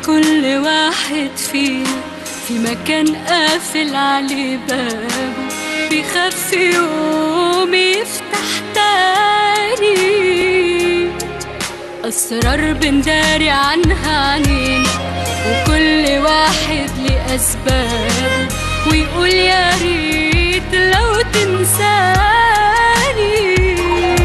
كل واحد فينا في مكان قافل عليه بابه بيخاف في يوم يفتح تاني أسرار بنداري عنها عنينا وكل واحد ليه أسباب ويقول يا ريت لو تنساني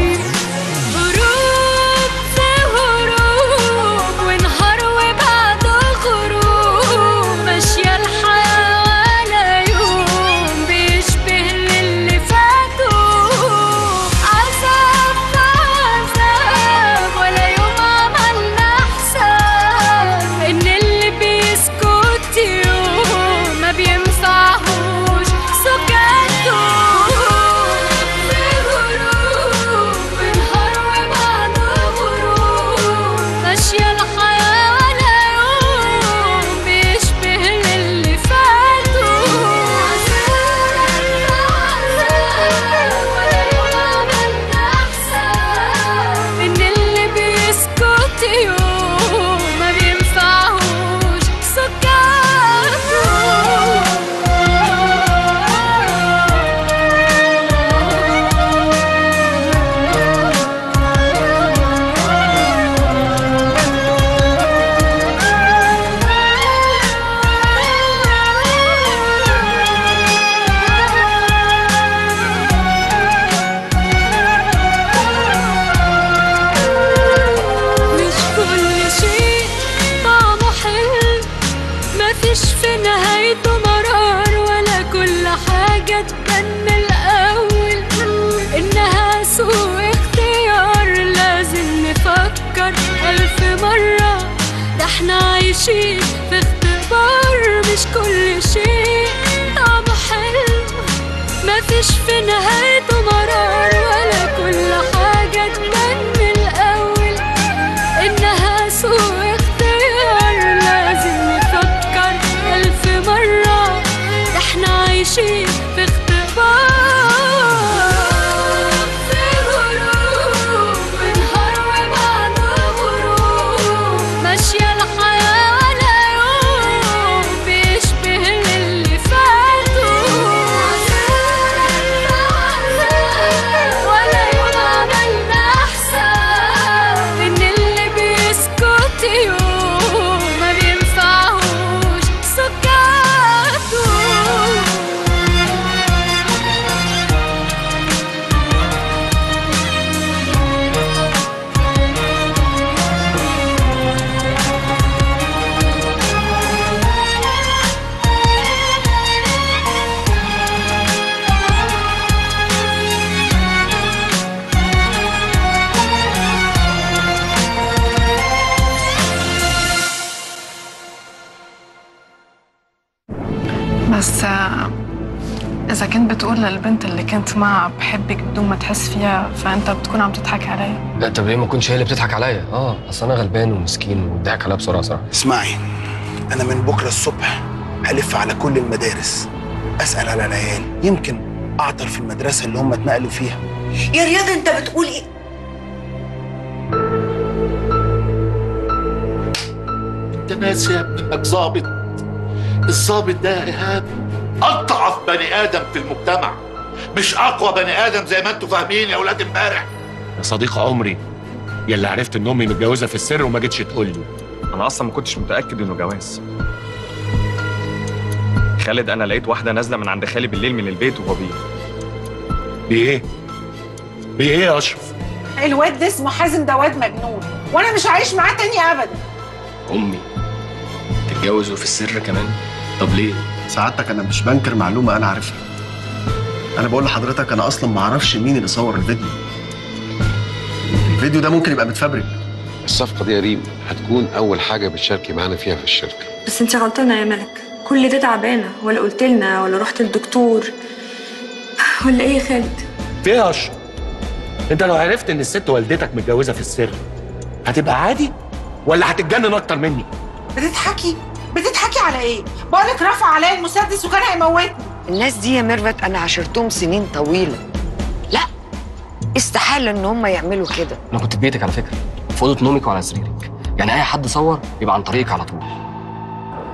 غروب في غروب ونهار وبعد غروب ماشية الحياة ولا يوم بيشبه للي فاتوا عذاب في عذاب ولا يوم عملنا حساب إن اللي بيسكت يوم ما بينفعهوش سكاته في غروب ونهار وبعد غروب ماشية الحياة ولا يوم بيشبه للي فاتوا ولا يوم عملنا حساب إن اللي بيسكت يوم ما بينفعهوش مش كل شيء طعمه حلو مفيش في نهايته مرار ولا كل حاجة تبان من الأول إنها سوء اختيار لازم نفكر ألف مرة ده احنا عايشين في اختبار مش كل شيء طعمه حلو مفيش في نهايته مرار ولا كل حاجة تبان من الأول إنها سوء اختيار لازم نفكر ألف مرة ده احنا عايشين في اختبار في غروب ونهار وبعد غروب ماشية الحياة ولا يوم بيشبه للي فاتوا ولا يوم عملنا حساب إن اللي بيسكت يوم ما بينفعهوش سكاته بس آه، إذا كنت بتقول للبنت اللي كنت معها بحبك بدون ما تحس فيها فأنت بتكون عم تضحك علي لا طب ليه ما كنتش هي اللي بتضحك عليا اه اصل انا غلبان ومسكين وضحك عليا بسرعه صراحه اسمعي انا من بكره الصبح هلف على كل المدارس اسال على العيال يمكن اعطل في المدرسه اللي هم اتنقلوا فيها يا رياض انت بتقول ايه انت ناسي يا ابني انك ظابط الظابط ده يا ايهاب اضعف بني ادم في المجتمع مش اقوى بني ادم زي ما انتوا فاهمين يا اولاد امبارح يا صديق عمري يلي عرفت ان امي متجوزه في السر وما جيتش تقول لي انا اصلا ما كنتش متاكد انه جواز خالد انا لقيت واحده نازله من عند خالي بالليل من البيت وهو بيه بايه بايه يا اشرف الواد ده اسمه حازم ده واد مجنون وانا مش عايش معاه تاني ابدا امي تتجوز وفي السر كمان طب ليه سعادتك انا مش بنكر معلومه انا عارفها انا بقول لحضرتك انا اصلا ما اعرفش مين اللي صور الفيديو الفيديو ده ممكن يبقى متفبرك الصفقة دي يا ريم هتكون أول حاجة بتشاركي معانا فيها في الشركة بس انت غلطانه يا ملك كل ده تعبانه ولا قلت لنا ولا رحت للدكتور ولا ايه يا خالد في ايه يا اشرف انت لو عرفت ان الست والدتك متجوزه في السر هتبقى عادي ولا هتتجنن اكتر مني بتضحكي بتضحكي على ايه بقولك رفع عليا المسدس وكان هيموتني الناس دي يا ميرفت انا عاشرتهم سنين طويله لا استحاله ان هم يعملوا كده انا كنت في بيتك على فكره في اوضه نومك وعلى سريرك يعني اي حد صور يبقى عن طريقك على طول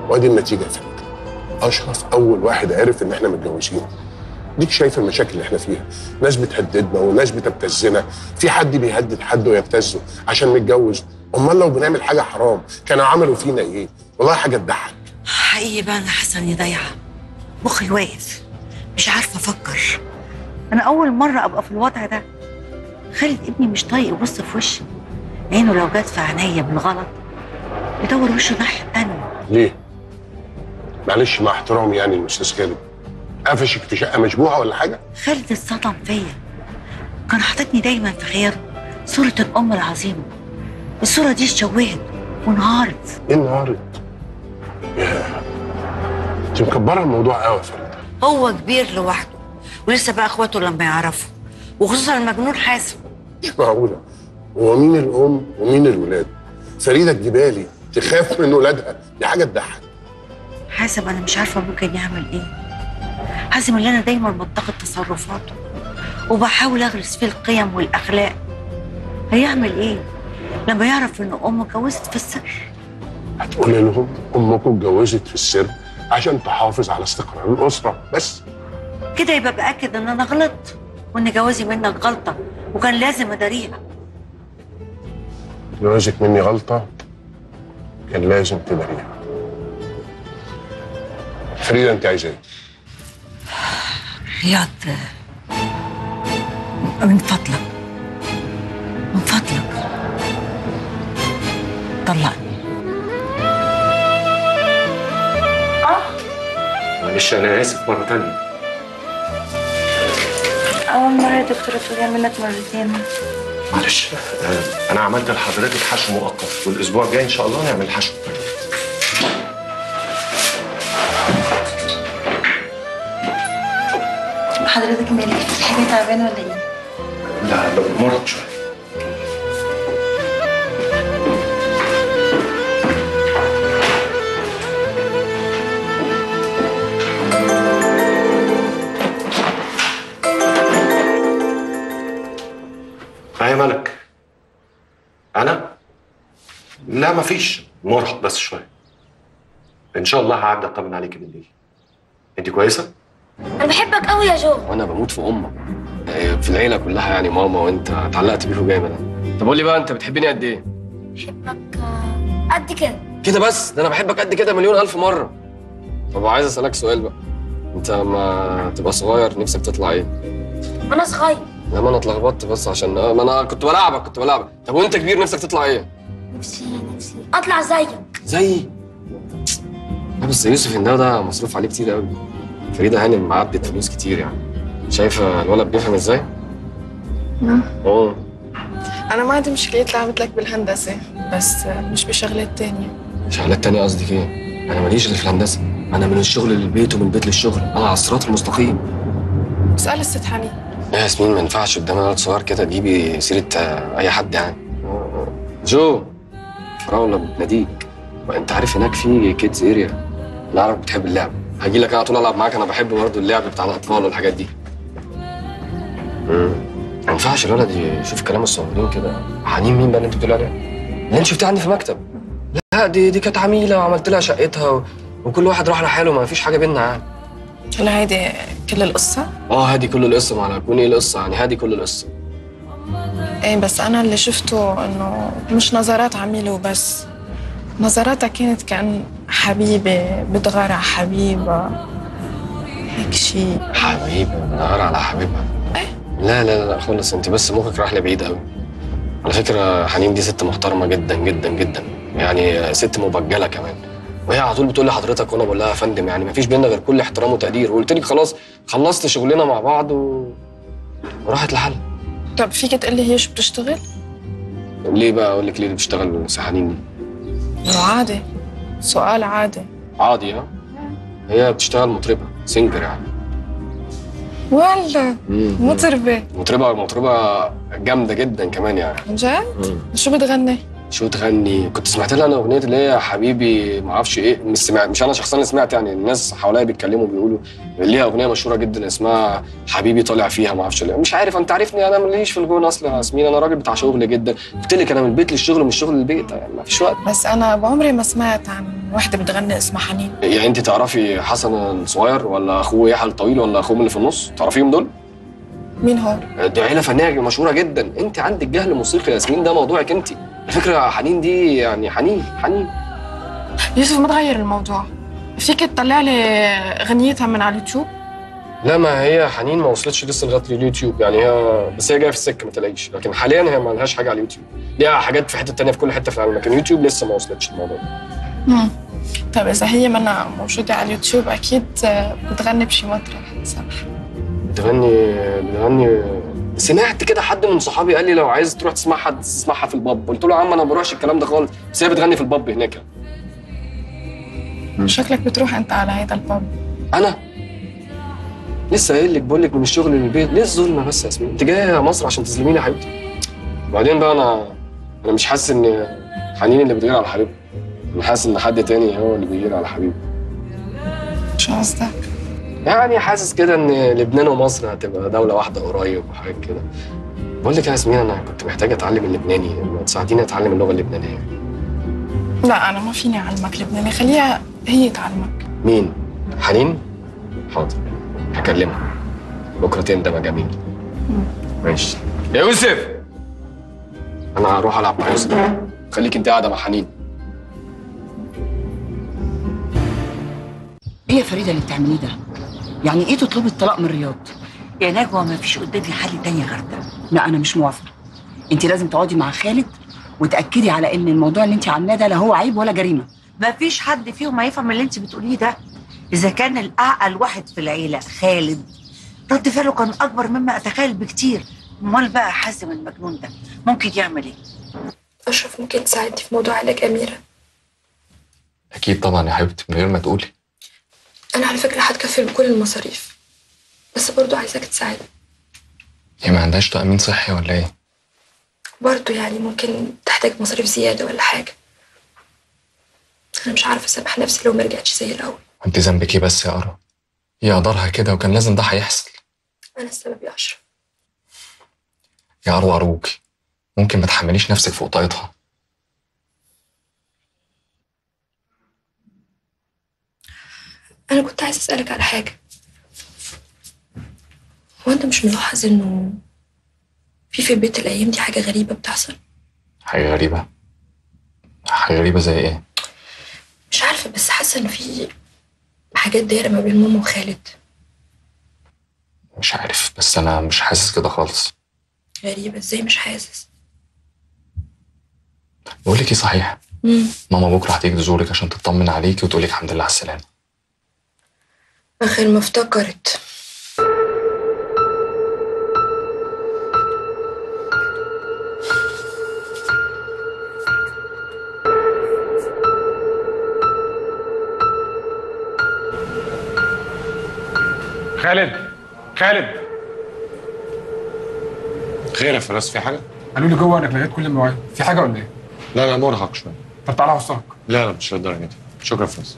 وادي النتيجه يا فندم اشرف اول واحد عرف ان احنا متجوزين ديك شايف المشاكل اللي احنا فيها ناس بتهددنا وناس بتبتزنا في حد بيهدد حد ويبتزه عشان نتجوز امال لو بنعمل حاجه حرام كانوا عملوا فينا ايه والله حاجه تضحك حقيقي بقى انا حاسه اني ضايعه مخي واقف مش عارفه افكر انا اول مره ابقى في الوضع ده خالد ابني مش طايق يبص في وشي عينه لو جت في عينيا بالغلط يدور وشه الناحيه التانيه ليه معلش مع احترامي يعني الاستاذ خالد قفشك في شقه مشبوهه ولا حاجه خالد اتصدم فيا كان حاططني دايما في خياله صورة الأم العظيمة الصورة دي اتشوهت وانهارت ايه انهارت يا انت مكبره الموضوع قوي يا فريده هو كبير لوحده ولسه بقى اخواته لما يعرفوا وخصوصا المجنون حاسب مش معقوله هو مين الام ومين الولاد فريده الجبالي تخاف من ولادها دي حاجه تضحك حاسب انا مش عارفه ممكن يعمل ايه حازم اللي انا دايما بنتقد تصرفاته وبحاول اغرس فيه القيم والاخلاق هيعمل ايه لما يعرف ان امه اتجوزت في السر هتقولي لهم امكم اتجوزت في السر عشان تحافظ على استقرار الاسره بس كده يبقى باكد ان انا غلطت وان جوازي منك غلطه وكان لازم اداريها جوازك مني غلطه كان لازم تداريها فريده انت عايزه ايه؟ رياض من فضلك من فضلك طلقني معلش انا اسف مره تانية أول مرة يا دكتورة تقولي منك مرتين معلش آه، انا عملت لحضرتك حشو مؤقت والاسبوع الجاي ان شاء الله نعمل حشو حضرتك مالك في حاجة تعبانة ولا إيه؟ لا لا مرض شويه هاي مالك انا لا مفيش مرهق بس شويه ان شاء الله هعدي اطمن عليكي بالليل انت كويسه انا بحبك قوي يا جو وانا بموت في امك آه، في العيله كلها يعني ماما وانت اتعلقت بيكوا جامد أنا. طب قول لي بقى انت بتحبني قد ايه؟ بحبك آه، قد كده كده بس ده انا بحبك قد كده مليون الف مره طب عايز اسالك سؤال بقى انت لما تبقى صغير نفسك تطلع ايه؟ وانا صغير لما انا اتلخبطت بس عشان آه، ما انا كنت بلعبك كنت بلعبك طب وانت كبير نفسك تطلع ايه؟ نفسي نفسي اطلع زيك زي لا بس يوسف الناوي ده مصروف عليه كتير قوي فريده هانم معدت فلوس كتير يعني شايفه الولد بيفهم ازاي؟ اه أنا ما عندي مشكلة يطلع مثلك بالهندسة بس مش بشغلات تانية شغلات تانية قصدك ايه؟ انا ماليش غير في الهندسه انا من الشغل للبيت ومن البيت للشغل انا على الصراط المستقيم اسأل الست حنين يا ياسمين ما ينفعش قدام ولد صغير كده تجيبي سيره آه، اي حد يعني جو فراوله بتناديك وانت عارف هناك في كيدز اريا انا عارف بتحب اللعب هاجي لك انا على طول العب معاك انا بحب برضه اللعب بتاع الاطفال والحاجات دي مم. ما ينفعش الولد يشوف كلام الصغيرين كده حنين مين بقى اللي انت بتقول عليها؟ اللي انت شفتها عندي في المكتب لا دي دي كانت عميله وعملت لها شقتها و... وكل واحد راح لحاله ما فيش حاجه بينا يعني هلا هيدي كل القصة؟ اه هادي كل القصه معنا تكون ايه القصه يعني هادي كل القصه ايه بس أنا اللي شفته إنه مش نظرات عميلة وبس نظراتها كانت كأن حبيبة بتغار على حبيبها هيك شيء حبيبي بنهار على حبيبها لا لا لا خالص انت بس مخك راح لبعيد قوي على فكره حنين دي ست محترمه جدا جدا جدا يعني ست مبجله كمان وهي على طول بتقول لي حضرتك وانا بقول لها يا فندم يعني ما فيش بينا غير كل احترام وتقدير وقلت لك خلاص خلصت شغلنا مع بعض و... وراحت لحالها طب فيك تقلي هي شو بتشتغل؟ ليه بقى اقول لك ليه اللي بتشتغل سحانين دي إنه عادي سؤال عادي عادي ها هي بتشتغل مطربه سينجر يعني ولا مم. مطربة مطربه مطربه جامده جدا كمان يعني عن جد؟ مم. شو بتغني؟ شو تغني كنت سمعت لها انا اغنيه اللي هي حبيبي ما اعرفش ايه مش سمعت مش انا شخصيا اللي سمعت يعني الناس حواليا بيتكلموا بيقولوا ليها اغنيه مشهوره جدا اسمها حبيبي طالع فيها ما اعرفش ليه مش عارف انت عارفني انا ماليش في الجون اصلا يا ياسمين انا راجل بتاع شغل جدا قلت لك انا من البيت للشغل ومن الشغل للبيت يعني ما فيش وقت بس أنا بعمري ما سمعت عن وحده بتغني اسمها حنين يعني انت تعرفي حسن الصغير ولا اخوه يحيى الطويل ولا اخوهم اللي في النص تعرفيهم دول مين هو دي عيله فنيه مشهوره جدا انت عندك جهل موسيقي يا ياسمين ده موضوعك انت الفكره حنين دي يعني حنين حنين يوسف ما تغير الموضوع فيك تطلع لي غنيتها من على اليوتيوب لا ما هي حنين ما وصلتش لسه لغايه اليوتيوب يعني هي بس هي جايه في السكه ما تلاقيش لكن حاليا هي ما لهاش حاجه على اليوتيوب ليها حاجات في حته تانية في كل حته في العالم لكن اليوتيوب لسه ما وصلتش الموضوع ده مم. طيب اذا هي منا موجوده على اليوتيوب اكيد آه، بتغني بشي مطرح سمح بتغني بتغني سمعت كده حد من صحابي قال لي لو عايز تروح تسمعها تسمعها في الباب قلت له يا عم انا ما بروحش الكلام ده خالص بس هي بتغني في الباب هناك شكلك بتروح انت على هيدا الباب انا لسه قايل لك بقول لك من الشغل للبيت ليه الظلم بس يا ياسمين انت جايه مصر عشان تظلميني يا حبيبتي وبعدين بقى انا انا مش حاسس ان حنين اللي بتغير على حبيبها انا حاسس ان حد تاني هو اللي بيغير على حبيبه شو قصدك؟ يعني حاسس كده ان لبنان ومصر هتبقى دوله واحده قريب وحاجات كده بقول لك يا ياسمين انا كنت محتاج اتعلم اللبناني ما تساعديني اتعلم اللغه اللبنانيه لا انا ما فيني اعلمك لبناني خليها هي تعلمك مين حنين حاضر هكلمها بكره تندم يا جميل ماشي يا يوسف انا هروح العب مع يوسف خليك انت قاعده مع حنين ايه يا فريده اللي بتعمليه ده؟ يعني ايه تطلبي الطلاق من رياض؟ يا نجوى ما فيش قدامي حل تاني غير ده لا انا مش موافقه انت لازم تقعدي مع خالد وتاكدي على ان الموضوع اللي انت عاملاه ده لا هو عيب ولا جريمه ما فيش حد فيهم هيفهم اللي انت بتقوليه ده اذا كان الاعقل واحد في العيله خالد رد فعله كان اكبر مما اتخيل بكتير امال بقى حازم المجنون ده ممكن يعمل ايه أشرف ممكن تساعدني في موضوع علاج أميرة اكيد طبعا يا حبيبتي من غير ما تقولي أنا على فكرة هتكفل بكل المصاريف بس برضو عايزاك تساعدني هي ما عندهاش تأمين صحي ولا ايه؟ برضو يعني ممكن تحتاج مصاريف زيادة ولا حاجة أنا مش عارفة أسامح نفسي لو ما رجعتش زي الأول انت ذنبك ايه بس يا قرا؟ هي قدرها كده وكان لازم ده هيحصل أنا السبب يا أشرف يا أروى أروكي ممكن ما تحمليش نفسك فوق طاقتها أنا كنت عايزة أسألك على حاجة هو أنت مش ملاحظ إنه في في البيت الأيام دي حاجة غريبة بتحصل حاجة غريبة حاجة غريبة زي ايه؟ مش عارفة بس حاسة إن في حاجات دايرة ما بين ماما وخالد مش عارف بس أنا مش حاسس كده خالص غريبة إزاي مش حاسس بقول لك ايه صحيح مم. ماما بكرة هتيجي تزورك عشان تطمن عليكي وتقولك الحمد لله على السلامة آخر ما افتكرت خالد خالد خير يا فراس في حاجة؟ قالوا لي جوه انك لغيت كل المواعيد في حاجه ولا ايه؟ لا لا مرهق شوية طب تعالى اوصلك لا لا مش للدرجة دي شكرا يا فراس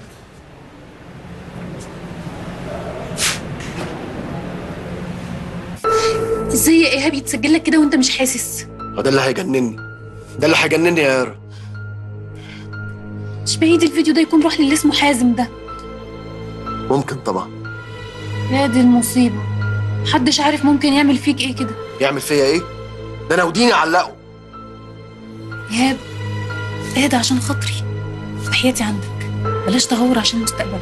ازاي يا ايهاب يتسجل لك كده وانت مش حاسس هو ده اللي هيجنني ده اللي هيجنني يا يارا مش بعيد الفيديو ده يكون راح للي اسمه حازم ده ممكن طبعا يا دي المصيبه محدش عارف ممكن يعمل فيك ايه كده يعمل فيا ايه ده انا وديني علقه ايهاب اهدى عشان خاطري وحياتي عندك بلاش تهور عشان مستقبلك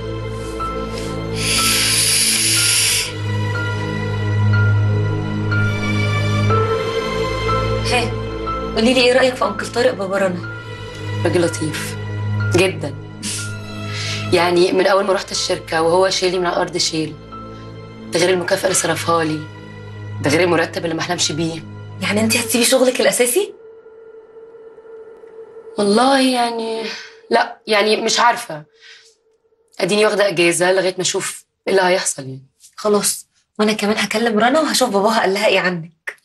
ها قولي لي ايه رايك في انكل طارق بابا رنا راجل لطيف جدا يعني من اول ما رحت الشركه وهو شايلي من على الارض شيل ده غير المكافاه اللي صرفها لي ده غير المرتب اللي ما احلمش بيه يعني انت هتسيبي شغلك الاساسي والله يعني لا يعني مش عارفه اديني واخده اجازه لغايه ما اشوف ايه اللي هيحصل يعني خلاص وانا كمان هكلم رنا وهشوف باباها قال لها ايه عنك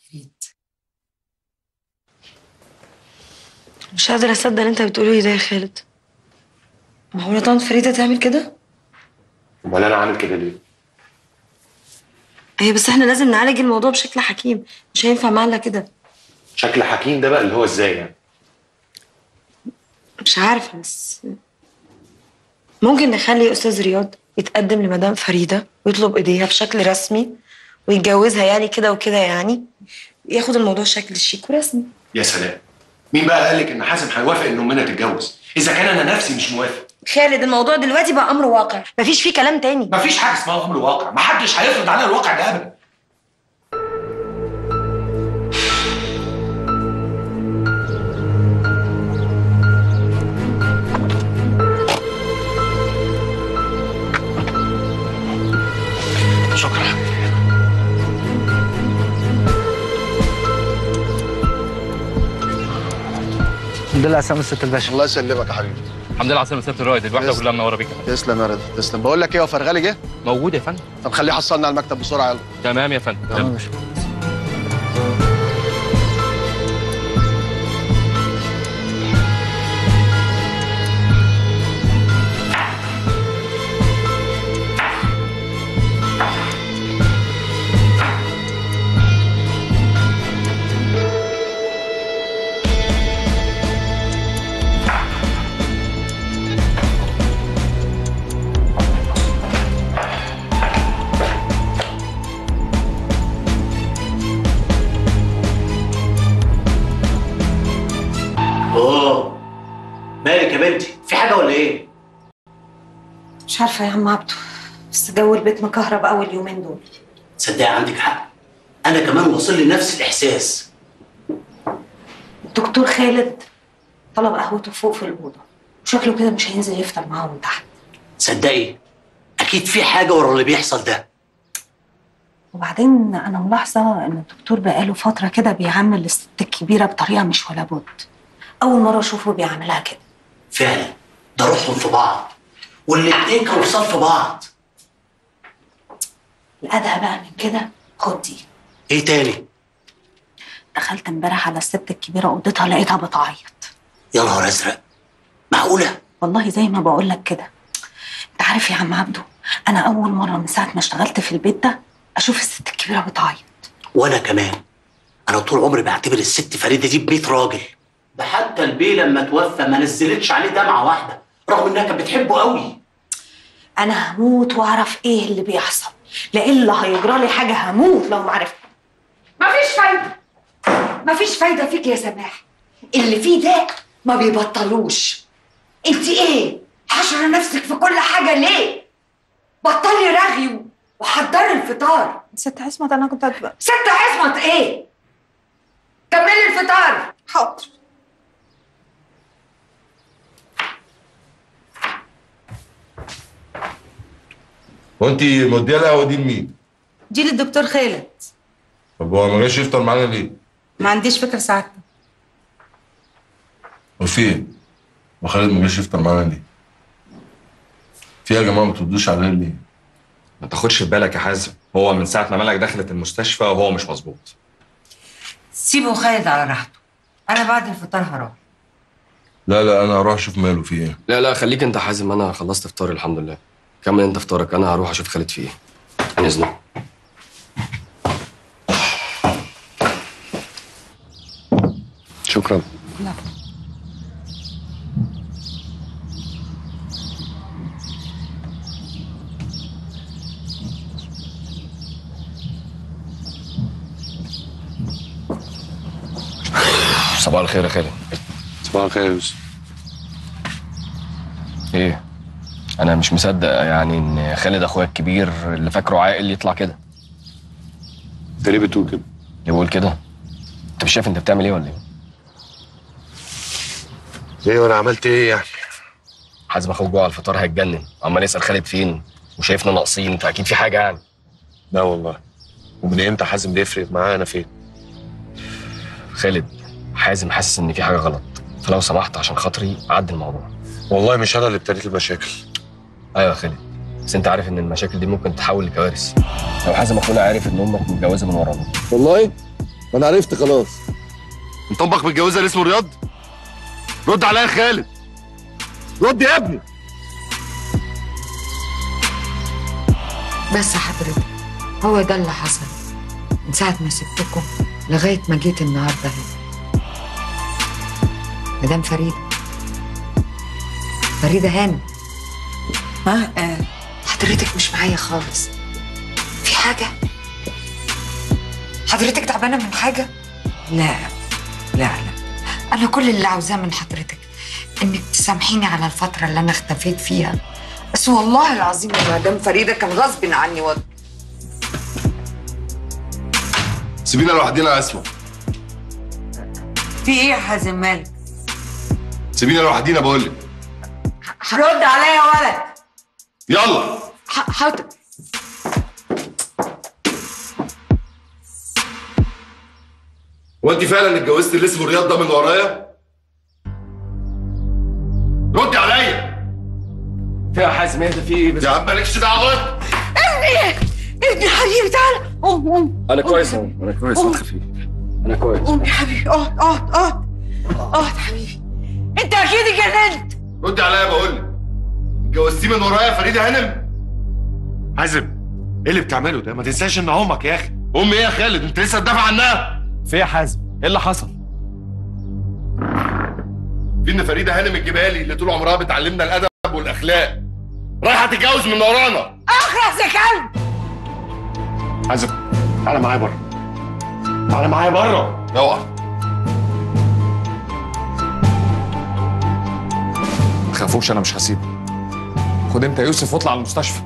مش قادرة أصدق اللي أنت بتقوله لي ده يا خالد معقولة طنط فريدة تعمل كده؟ امال انا عامل كده ليه؟ أيوة بس إحنا لازم نعالج الموضوع بشكل حكيم مش هينفع معنا كده شكل حكيم ده بقى اللي هو ازاي يعني؟ مش عارفة بس ممكن نخلي استاذ رياض يتقدم لمدام فريده ويطلب ايديها بشكل رسمي ويتجوزها يعني كده وكده يعني ياخد الموضوع شكل شيك ورسمي يا سلام مين بقى قال لك ان حازم هيوافق ان امنا تتجوز اذا كان انا نفسي مش موافق خالد الموضوع دلوقتي بقى امر واقع مفيش فيه كلام تاني مفيش حاجه اسمها امر واقع محدش هيفرض علينا الواقع ده ابدا شكرا الحمد لله على سلامة الست الباشا الله يسلمك يا حبيبي الحمد لله على سلامة سيادة الرائد الواحدة كلها منورة بيك تسلم يا رضا تسلم بقول لك ايه هو فرغالي جه موجود يا فندم طب خليه يحصلنا على المكتب بسرعه يلا تمام يا فندم تمام. اوه مالك يا بنتي في حاجه ولا ايه مش عارفه يا عم عبده بس جو البيت مكهرب اول يومين دول تصدقي عندك حق انا كمان وصل لي نفس الاحساس الدكتور خالد طلب قهوته فوق في الاوضه شكله كده مش هينزل يفطر معاهم تحت تصدقي اكيد في حاجه ورا اللي بيحصل ده وبعدين انا ملاحظه ان الدكتور بقاله فتره كده بيعامل الست الكبيره بطريقه مش ولا بد اول مره اشوفه بيعملها كده فعلا ده روحهم في بعض والاتنين كانوا في صف بعض الادهى بقى من كده خد دي ايه تاني دخلت امبارح على الست الكبيره اوضتها لقيتها بتعيط يا نهار ازرق معقوله والله زي ما بقول لك كده انت عارف يا عم عبده انا اول مره من ساعه ما اشتغلت في البيت ده اشوف الست الكبيره بتعيط وانا كمان انا طول عمري بعتبر الست فريده دي ب 100 راجل ده حتى البيه لما توفى ما نزلتش عليه دمعه واحده رغم انها كانت بتحبه قوي انا هموت واعرف ايه اللي بيحصل لا الا هيجرى لي حاجه هموت لو ما عرفت مفيش فايدة مفيش فايدة فيك يا سماح اللي فيه ده ما بيبطلوش انت ايه حشرة نفسك في كل حاجة ليه بطلي رغي وحضري الفطار ست عصمت انا كنت هتبقى. ست عصمت ايه كملي الفطار حاضر وانت موديه القهوه دي لمين؟ دي للدكتور خالد طب هو ما جاش يفطر معانا ليه؟ ما عنديش فكره ساعتها وفي ايه؟ وخالد ما جاش يفطر معانا ليه؟ في إيه يا جماعه ما تردوش عليا ليه؟ ما تاخدش في بالك يا حازم هو من ساعة ما ملك دخلت المستشفى وهو مش مظبوط سيبه خالد على راحته انا بعد الفطار هروح لا لا انا هروح اشوف ماله في ايه لا لا خليك انت حازم انا خلصت فطاري الحمد لله كمل انت فطارك انا هروح اشوف خالد فيه ايه عن اذنك شكرا صباح الخير يا خالد صباح الخير يا يوسف ايه انا مش مصدق يعني ان خالد اخويا الكبير اللي فاكره عاقل يطلع كده انت ليه بتقول كده؟ ليه بقول كده انت مش شايف انت بتعمل ايه ولا ايه ايه وانا عملت ايه يعني؟ حازم اخوك جوه على الفطار هيتجنن عمال يسال خالد فين وشايفنا ناقصين فاكيد في حاجه يعني لا والله ومن امتى حازم بيفرق معايا انا فين؟ خالد حازم حاسس ان في حاجه غلط فلو سمحت عشان خاطري عدي الموضوع والله مش انا اللي ابتديت المشاكل ايوه يا خالد بس انت عارف ان المشاكل دي ممكن تتحول لكوارث لو حازم اخونا عارف ان امك متجوزه من ورانا والله ما انا عرفت خلاص انت امك متجوزه اللي اسمه رياض؟ رد عليا يا خالد رد يا ابني بس حضرتك هو ده اللي حصل من ساعة ما سبتكم لغاية ما جيت النهاردة هنا مدام فريدة فريدة هانم ها آه. حضرتك مش معايا خالص في حاجة حضرتك تعبانة من حاجة لا لا لا أنا كل اللي عاوزاه من حضرتك إنك تسامحيني على الفترة اللي أنا اختفيت فيها بس والله العظيم يا مدام فريدة كان غصب عني والله سيبينا لوحدينا يا اسماء في إيه يا حازم مالك؟ سيبينا لوحدينا بقول لك رد عليا يا ولد يلا ح- حاضر هو انت فعلا اتجوزت اللي اسمه رياض ده من ورايا؟ ردي عليا في يا حازم اهدى في ايه بس يا عم مالكش دعوه ابني ابني حبيبي تعالى قوم قوم انا كويس اهو انا كويس ما تخافيش انا كويس قوم يا حبيبي اقعد اقعد اقعد اقعد حبيبي انت اكيد اتجننت ردي عليا بقول لك اتجوزتيه من ورايا فريده هانم حازم ايه اللي بتعمله ده ما تنساش ان امك يا اخي امي ايه يا خالد انت لسه تدافع عنها في إيه يا حازم ايه اللي حصل في ان فريده هانم الجبالي اللي طول عمرها بتعلمنا الادب والاخلاق رايحه تتجوز من ورانا اخرس يا كلب حازم تعالى معايا بره تعالى معايا بره اوعى ما تخافوش انا مش هسيبه خد انت يوسف واطلع على المستشفى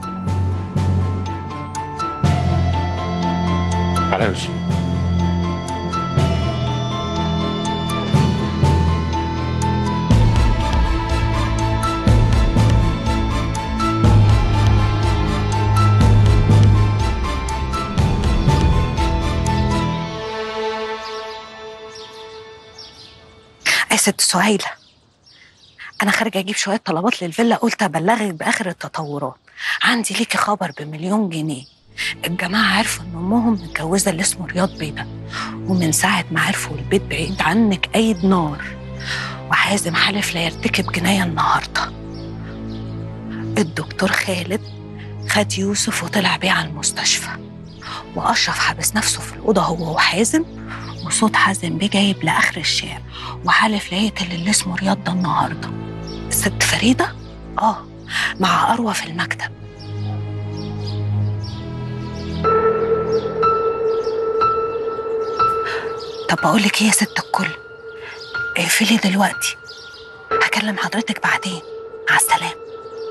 تعالى يا يوسف يا ست سهيلة أنا خارجة أجيب شوية طلبات للفيلا قلت أبلغك بآخر التطورات عندي ليكي خبر بمليون جنيه الجماعة عرفوا إن أمهم متجوزة اللي اسمه رياض بيبة ومن ساعة ما عرفوا البيت بعيد عنك أيد نار وحازم حلف لا يرتكب جناية النهاردة الدكتور خالد خد يوسف وطلع بيه على المستشفى وأشرف حبس نفسه في الأوضة هو وحازم وصوت حازم بيه جايب لآخر الشارع وحالف لا يقتل اللي اسمه رياض ده النهارده الست فريدة؟ اه مع أروى في المكتب طب بقول لك ايه يا ست الكل اقفلي دلوقتي هكلم حضرتك بعدين مع السلامة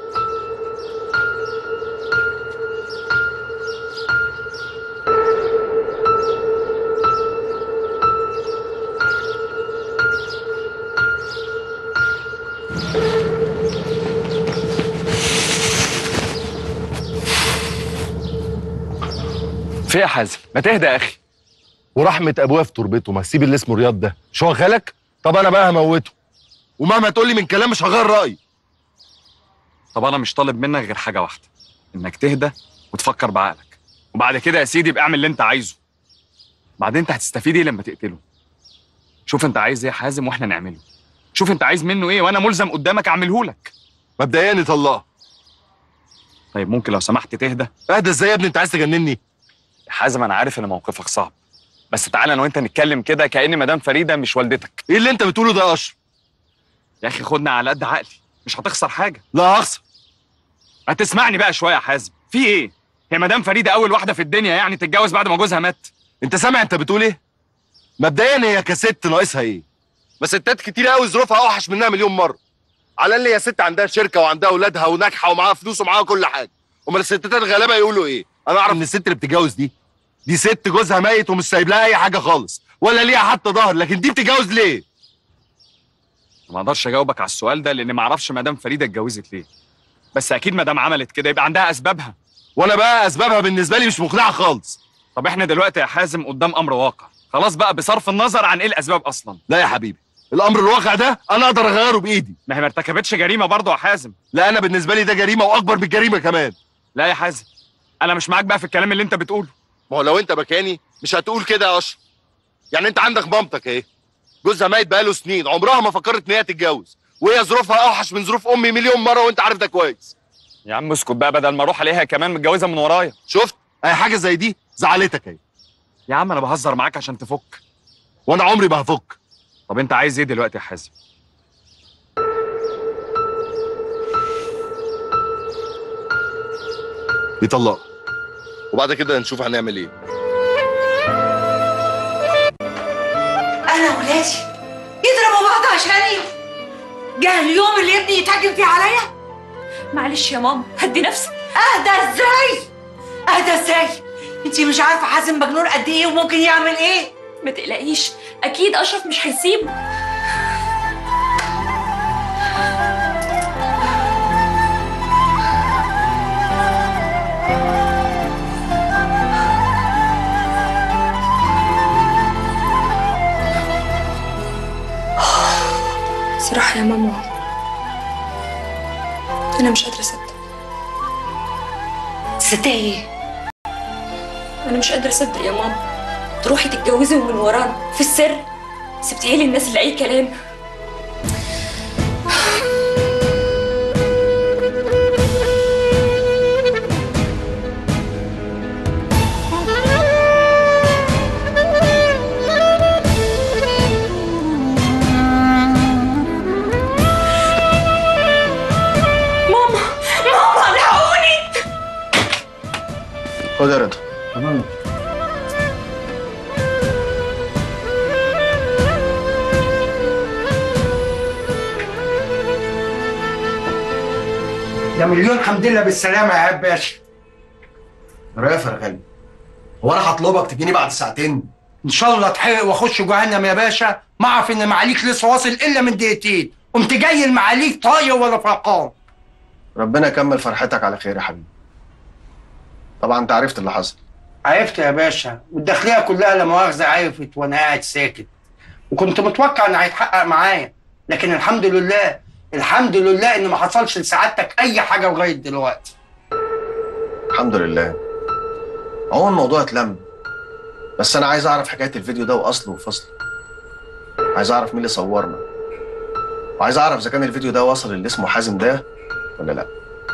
في إيه يا حازم ما تهدى يا اخي ورحمه ابويا في تربته ما سيب اللي اسمه رياض ده مش هو خالك طب انا بقى هموته ومهما تقول لي من كلام مش هغير رايي طب انا مش طالب منك غير حاجه واحده انك تهدى وتفكر بعقلك وبعد كده يا سيدي ابقى اعمل اللي انت عايزه بعدين انت هتستفيد ايه لما تقتله شوف انت عايز ايه يا حازم واحنا نعمله شوف انت عايز منه ايه وانا ملزم قدامك اعمله لك مبدئيا يطلقها طيب ممكن لو سمحت تهدى اهدى ازاي يا ابني انت عايز تجنني يا حازم انا عارف ان موقفك صعب بس تعالى انا وانت نتكلم كده كأن مدام فريده مش والدتك ايه اللي انت بتقوله ده يا اشرف يا اخي خدنا على قد عقلي مش هتخسر حاجه لا هخسر هتسمعني بقى شويه يا حازم في ايه هي مدام فريده اول واحده في الدنيا يعني تتجوز بعد ما جوزها مات انت سامع انت بتقول ايه مبدئيا هي كست ناقصها ايه ما ستات كتير قوي ظروفها اوحش منها مليون مره على الاقل هي ست عندها شركه وعندها اولادها وناجحه ومعاها فلوس ومعاها كل حاجه امال الستات الغلابه يقولوا ايه انا اعرف ان الست اللي بتتجوز دي دي ست جوزها ميت ومش سايب لها اي حاجه خالص ولا ليها حتى ظهر لكن دي بتتجوز ليه ما اقدرش اجاوبك على السؤال ده لان ما اعرفش مدام فريده اتجوزت ليه بس اكيد مدام عملت كده يبقى عندها اسبابها وانا بقى اسبابها بالنسبه لي مش مقنعه خالص طب احنا دلوقتي يا حازم قدام امر واقع خلاص بقى بصرف النظر عن ايه الاسباب اصلا لا يا حبيبي الامر الواقع ده انا اقدر اغيره بايدي ما هي ما ارتكبتش جريمه برضه يا حازم لا انا بالنسبه لي ده جريمه واكبر من الجريمه كمان لا يا حازم انا مش معاك بقى في الكلام اللي انت بتقوله ما هو لو انت مكاني مش هتقول كده يا اشرف يعني انت عندك مامتك اهي جوزها ميت بقاله سنين عمرها ما فكرت ان هي تتجوز وهي ظروفها اوحش من ظروف امي مليون مره وانت عارف ده كويس يا عم اسكت بقى بدل ما اروح عليها كمان متجوزه من ورايا شفت اي حاجه زي دي زعلتك اهي يا عم انا بهزر معاك عشان تفك وانا عمري ما هفك طب انت عايز ايه دلوقتي يا حازم يطلقوا وبعد كده نشوف هنعمل ايه انا ولادي يضربوا بعض عشاني جه اليوم اللي ابني يتهاجم فيه عليا معلش يا ماما هدي نفسك اهدى ازاي اهدى ازاي انتي مش عارفه حازم مجنون قد ايه وممكن يعمل ايه ما تقلقيش اكيد اشرف مش هيسيبه صراحة يا ماما أنا مش قادرة أصدق تصدقي ايه انا مش قادره اصدق يا ماما تروحي تتجوزي ومن ورانا في السر سبتيه لي الناس اللي اي كلام ماما ماما الحقوني خد يا رضا تمام ده مليون حمد لله بالسلامة يا عيب باشا رافع يا غالي هو انا هطلبك تجيني بعد ساعتين ان شاء الله اتحرق واخش جهنم يا باشا ما اعرف ان معاليك لسه واصل الا من دقيقتين قمت جاي المعاليك طاير ولا فرقان ربنا يكمل فرحتك على خير يا حبيبي طبعا انت عرفت اللي حصل عرفت يا باشا والداخليه كلها لا مؤاخذه عرفت وانا قاعد ساكت وكنت متوقع ان هيتحقق معايا لكن الحمد لله الحمد لله ان ما حصلش لسعادتك اي حاجه لغايه دلوقتي الحمد لله هو الموضوع اتلم بس انا عايز اعرف حكايه الفيديو ده واصله وفصله عايز اعرف مين اللي صورنا وعايز اعرف اذا كان الفيديو ده وصل اللي اسمه حازم ده ولا لا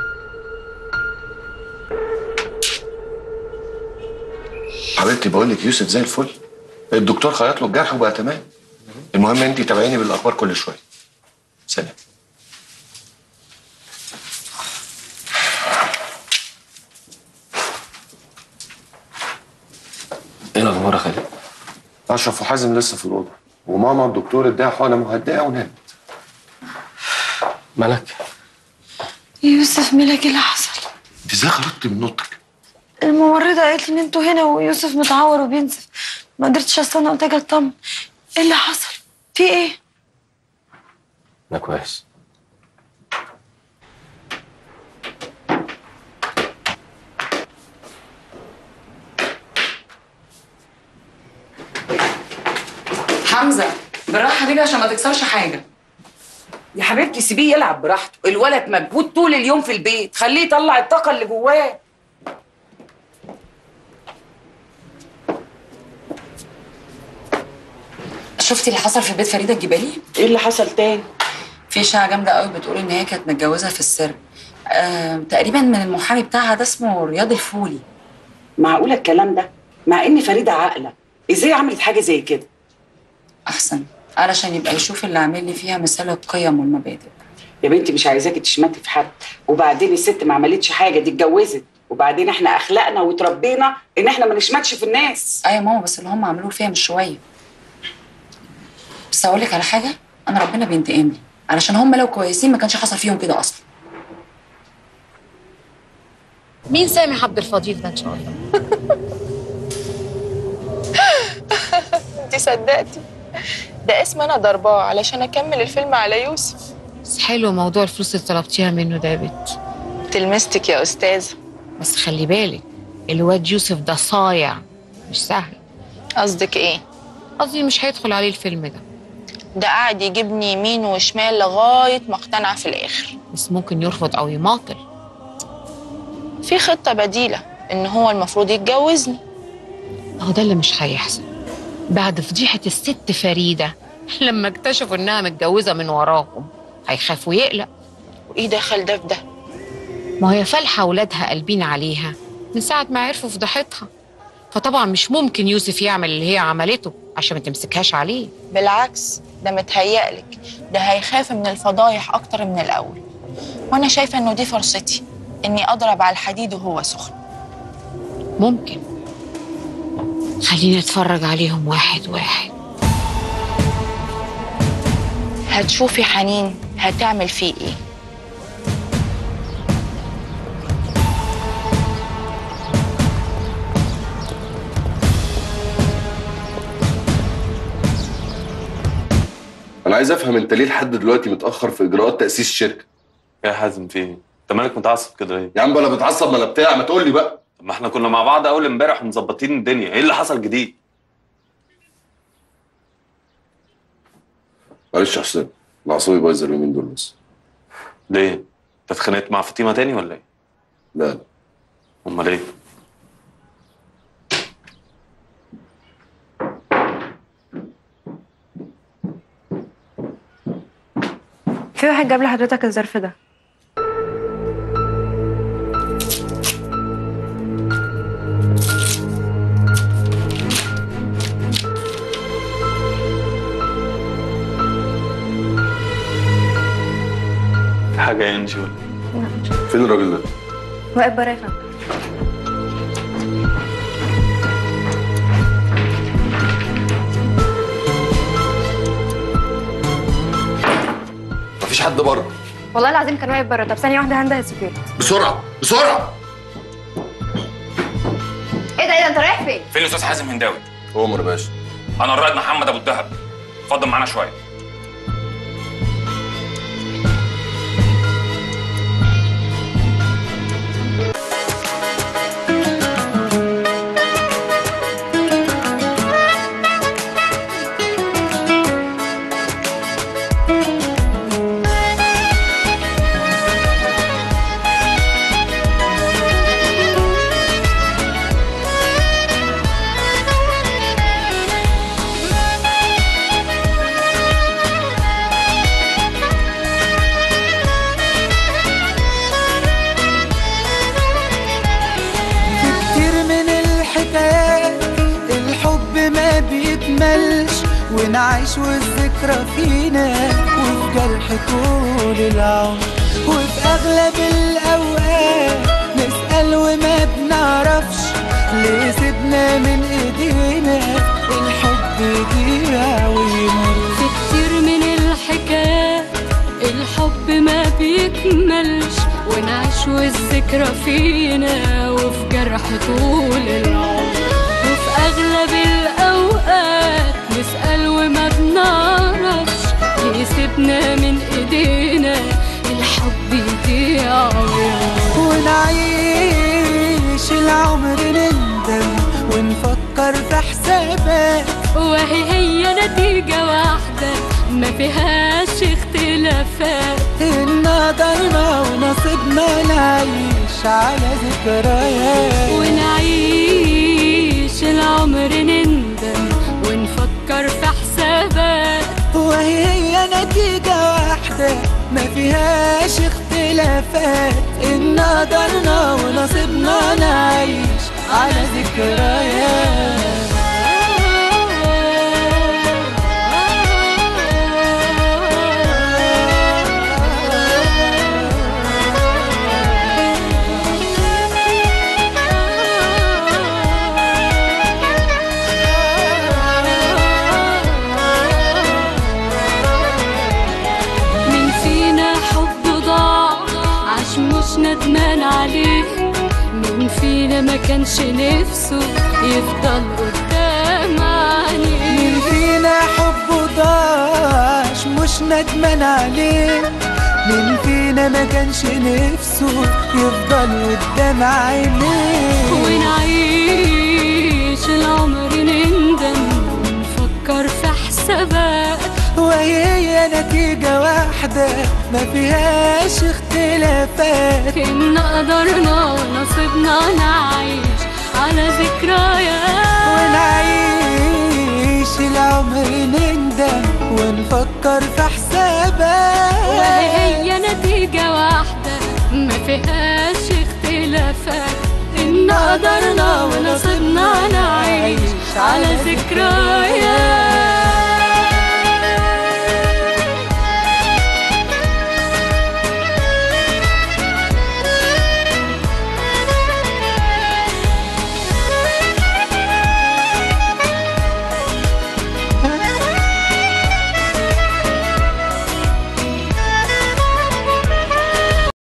حبيبتي بقول لك يوسف زي الفل الدكتور خيط له الجرح وبقى تمام المهم انت تابعيني بالاخبار كل شويه سلام ايه الاخبار يا خالد؟ اشرف وحازم لسه في الاوضه وماما الدكتور اداها حقنه مهدئه ونامت مالك؟ يوسف مالك إيه اللي حصل انت ازاي خرجتي من اوضتك؟ الممرضة قالت لي إن أنتوا هنا ويوسف متعور وبينزف ما قدرتش أستنى قلت أجي أطمن إيه اللي حصل؟ في إيه؟ انا كويس حمزه بالراحه كده عشان ما تكسرش حاجه يا حبيبتي سيبيه يلعب براحته الولد مجهود طول اليوم في البيت خليه يطلع الطاقه اللي جواه شفتي اللي حصل في بيت فريده الجبالي ايه اللي حصل تاني في اشاعه جامده قوي بتقول ان هي كانت متجوزه في السر آه، تقريبا من المحامي بتاعها ده اسمه رياض الفولي معقوله الكلام ده مع ان فريده عاقله ازاي عملت حاجه زي كده احسن علشان يبقى يشوف اللي عامل لي فيها مثال القيم والمبادئ يا بنتي مش عايزاكي تشمتي في حد وبعدين الست ما عملتش حاجه دي اتجوزت وبعدين احنا اخلاقنا وتربينا ان احنا ما نشمتش في الناس ايوه ماما بس اللي هم عملوه فيها مش شويه بس اقول لك على حاجه انا ربنا بينتقم لي علشان هم لو كويسين ما كانش حصل فيهم كده اصلا مين سامح عبد الفضيل ده ان شاء الله انت صدقتي ده اسم انا ضرباه علشان اكمل الفيلم على يوسف بس حلو موضوع الفلوس اللي طلبتيها منه ده يا بت تلمستك يا استاذه بس خلي بالك الواد يوسف ده صايع مش سهل قصدك ايه قصدي مش هيدخل عليه الفيلم ده ده قاعد يجيبني يمين وشمال لغايه ما اقتنع في الاخر بس ممكن يرفض او يماطل في خطه بديله ان هو المفروض يتجوزني هو ده اللي مش هيحصل بعد فضيحة الست فريدة لما اكتشفوا انها متجوزة من وراهم هيخاف ويقلق وايه دخل ده في ده ما هي فالحة ولادها قلبين عليها من ساعة ما عرفوا فضيحتها فطبعا مش ممكن يوسف يعمل اللي هي عملته عشان ما تمسكهاش عليه بالعكس ده متهيألك ده هيخاف من الفضايح اكتر من الاول وانا شايفه انه دي فرصتي اني اضرب على الحديد وهو سخن ممكن خليني اتفرج عليهم واحد واحد هتشوفي حنين هتعمل فيه ايه انا عايز افهم انت ليه لحد دلوقتي متاخر في اجراءات تاسيس الشركه يا حازم في ايه؟ انت مالك متعصب كده ليه؟ يا عم بلا بتعصب ما انا بتاع ما تقول لي بقى طب ما احنا كنا مع بعض اول امبارح ومظبطين الدنيا، ايه اللي حصل جديد؟ معلش يا حسين انا اعصابي بايظه اليومين دول بس ليه؟ انت اتخانقت مع فاطمه تاني ولا ايه؟ لا لا امال ايه؟ في واحد جاب لحضرتك الظرف ده في حاجه يا انجي ولا فين الراجل ده؟ واقف بره يا فندم مفيش حد بره والله العظيم كان واقف بره طب ثانيه واحده هنده السكيورتي بسرعه بسرعه ايه ده ايه ده انت رايح فين؟ فين الاستاذ حازم هنداوي؟ عمر يا باشا انا الرائد محمد ابو الدهب اتفضل معانا شويه كتير من الحكايات الحب ما بيكملش ونعيش والذكرى فينا وفي جرح طول العمر وفي أغلب الأوقات نسأل وما بنعرفش ليه سيبنا من إيدينا الحب يضيع ويمر في كتير من الحكايات الحب ما بيكملش ونعيش والذكرى فينا وفي جرح طول العمر وفي أغلب الأوقات نسأل وما بنعرفش ليه سيبنا من إيدينا الحب يضيع ويمر ونعيش العمر نندم ونفكر في حسابات وهي هي نتيجة واحدة ما فيهاش اختلافات إن قدرنا ونصيبنا نعيش على ذكريات ونعيش العمر نندم ونفكر في حسابات وهي هي نتيجة واحدة ما فيهاش اختلافات إن قدرنا ونصيبنا نعيش على ذكريات مين فينا حب ضاع عاش مش ندمان عليه مين فينا ما كانش نفسه يفضل قدام عينيه مين فينا حبه ضاعش مش ندمان عليه مين فينا ما كانش نفسه يفضل قدام عينيه ونعيش العمر نندم ونفكر في حسابات وهي هي نتيجة واحدة ما فيهاش اختلافات إن قدرنا ونصيبنا نعيش على ذكريات ونعيش العمر نندم ونفكر في حسابات وهي هي نتيجة واحدة ما فيهاش اختلافات إن قدرنا ونصيبنا نعيش على ذكريات